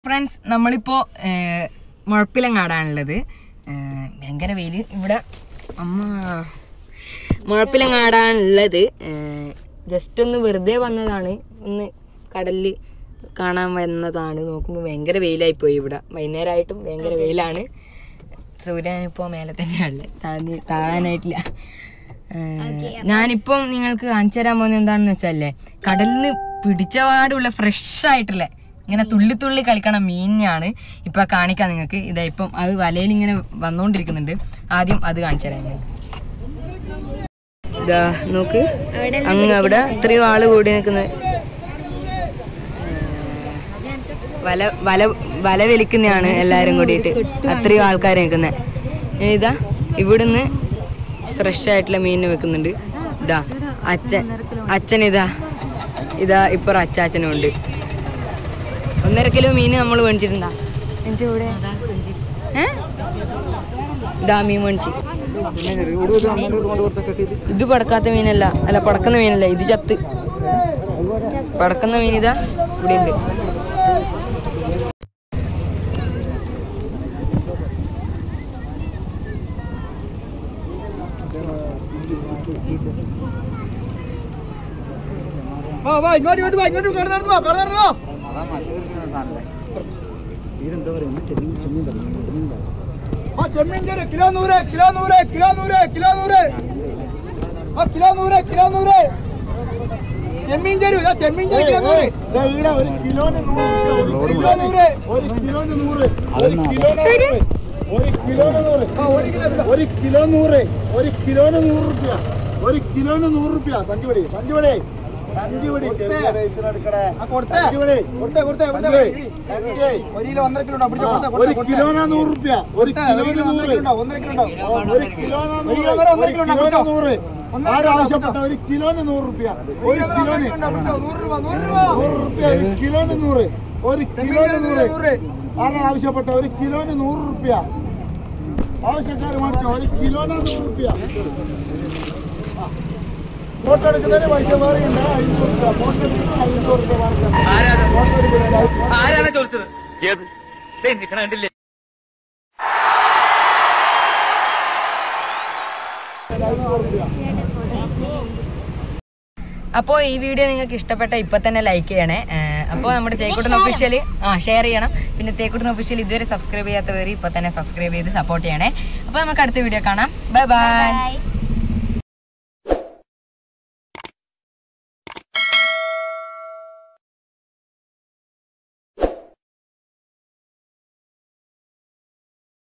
Friends നമ്മളിപ്പോ ഏഹ്, മുഴപ്പിലങ്ങാടാണുള്ളത് ഏഹ്, ഭയങ്കര വെയില് ഇവിടെ അമ്മ മുഴപ്പിലങ്ങാടാണുള്ളത് ജസ്റ്റ് ഒന്ന് വെറുതെ വന്നതാണ് ഒന്ന് കടലിൽ കാണാൻ വന്നതാണ് നോക്കുമ്പോൾ ഭയങ്കര വെയിലായി പോയി ഇവിടെ വൈകുന്നേരമായിട്ടും ഭയങ്കര വെയിലാണ് സൂര്യൻ ഇപ്പോൾ മേലെ തന്നെയാണുള്ളത് താഴ്ന്നി താഴാനായിട്ടില്ല ഏഹ്, ഞാനിപ്പം നിങ്ങൾക്ക് കാണിച്ചു തരാൻ പോകുന്നത് എന്താണെന്ന് വെച്ചാലേ കടലിൽ നിന്ന് പിടിച്ചപാടുള്ള ഫ്രഷ് ആയിട്ടുള്ള ഇങ്ങനെ തുള്ളി തുള്ളി കളിക്കണ മീനിനെയാണ് ഇപ്പൊ കാണിക്കാം നിങ്ങൾക്ക് ഇതാ ഇപ്പം അത് വലയിൽ ഇങ്ങനെ വന്നുകൊണ്ടിരിക്കുന്നുണ്ട് ആദ്യം അത് കാണിച്ചു തരാം ഞാൻ ഇതാ നോക്ക് അങ്ങ് അവിടെ ഇത്രയും ആള് കൂടി നിൽക്കുന്നത് വല വല വല വലിക്കുന്നതാണ് എല്ലാരും കൂടിയിട്ട് അത്രയും ആൾക്കാർ നിൽക്കുന്നത് ഇതാ ഇവിടുന്ന് ഫ്രഷ് ആയിട്ടുള്ള മീനിനെ വെക്കുന്നുണ്ട് ഇതാ അച്ഛൻ അച്ഛൻ ഇതാ ഇതാ ഇപ്പൊ അച്ചാച്ചനും ഉണ്ട് ഒന്നര കിലോ മീൻ നമ്മൾ മേടിച്ചിട്ടുണ്ടാ എന്റെ കൂടെ ഏ? ഇതാ മീൻ മേടിച്ച് ഇത് പടക്കാത്ത മീനല്ല അല്ല പടക്കുന്ന മീനല്ല ഇത് ചത്ത് പടക്കുന്ന മീൻ ഇതാ ഇവിടെ ഉണ്ട് വാ വാ ഇങ്ങോട്ട് ഇങ്ങോട്ട് വാ ഇങ്ങോട്ട് കടന്നു നടന്നു വാ കടന്നു നടന്നു വാ ആ ചെമ്മീൻ ചെറു കിലോ നൂറ് കിലോ നൂറ് കിലോ നൂറ് കിലോ നൂറ് ആ കിലോ നൂറ് കിലോ നൂറ് ചെമ്മീൻ ചെരു ഇതാ ചെമ്മീൻ ചെരു കിലോ നൂറ് ഒരു കിലോന് നൂറ് കിലോ നൂറ് ഒരു കിലോന് നൂറ് ഒരു കിലോന് ഒരു കിലോന് നൂറ് ആ ഒരു കിലോ എടുക്കാം. ഒരു കിലോ നൂറ് ഒരു കിലോന് നൂറ് റുപ്യ ഒരു കിലോന് നൂറ് റുപ്യ സഞ്ചുപടി സഞ്ചുപടി സഞ്ചുപടി ചെറിയ പൈസ എടുക്കടേ ആ കൊടുത്തേ സഞ്ചുപടി കൊടുത്തേ കൊടുത്തേ കൊടുത്തേ സഞ്ചുപടി ഒരു കിലോ ഒന്നര കിലോ ഉണ്ടോ പിടിച്ചോ, കൊടുത്തേ, ഒരു കൊടുത്തേ, കൊടുത്തേ. കിലോനാ നൂറ് റുപ്യ ഒരു കൊടുത്തേ, ഒരു കിലോ കിലോന് ഒന്നര നൂറ് കിലോ ഉണ്ടോ ഒന്നര കിലോ ഉണ്ടോ ഒരു കിലോനാ ഒരു നൂറ് കിലോ ഒന്നര, ഒന്നര ഒരു കിലോ ഉണ്ടോ? കിലോന് പിടിച്ചോ. നൂറ് ഒന്നര കിലോ ആരാവശ്യപ്പെട്ട ഒരു കിലോന് നൂറ് റുപ്യ ഒരു ഒരു കിലോ ഒന്നര കിലോന് കിലോ ഉണ്ടോ? പിടിച്ചോ, നൂറ് രൂപ നൂറ് രൂപ നൂറ് റുപ്യ ഒരു കിലോന് നൂറ് ഒരു കിലോന് നൂറ് ആരാ ആവശ്യപ്പെട്ട ഒരു കിലോന് നൂറ് റുപ്യ ആവശ്യക്കാർ മേടിച്ചോ ഒരു കിലോന് നൂറ് റുപ്യ ഫോട്ടോ എടുക്കുന്നതിന് പൈസ വേറെ ഉണ്ട് അഞ്ഞൂറ് റുപ്യ ഫോട്ടോ എടുക്കുന്നതിന് അഞ്ഞൂറ് റുപ്യ വാങ്ങിക്കാം. ഫോട്ടോ എടുക്കുന്നതിന് ആരാണ് ചോദിച്ചത് ഏത് ദേ നിക്കണ കണ്ടില്ലേ അപ്പോൾ ഈ വീഡിയോ നിങ്ങൾക്ക് ഇഷ്ടപ്പെട്ട ഇപ്പൊ തന്നെ ലൈക്ക് ചെയ്യണേ അപ്പോൾ നമ്മുടെ തേക്കുട്ടൻ ഒഫീഷ്യൽ ആ ഷെയർ ചെയ്യണം പിന്നെ തേക്കുട്ടൻ ഒഫീഷ്യൽ ഇതുവരെ സബ്സ്ക്രൈബ് ചെയ്യാത്തവർ ഇപ്പൊ തന്നെ സബ്സ്ക്രൈബ് ചെയ്ത് സപ്പോർട്ട് ചെയ്യണേ അപ്പോൾ നമുക്ക് അടുത്ത വീഡിയോ കാണാം ബൈ ബൈ Bye.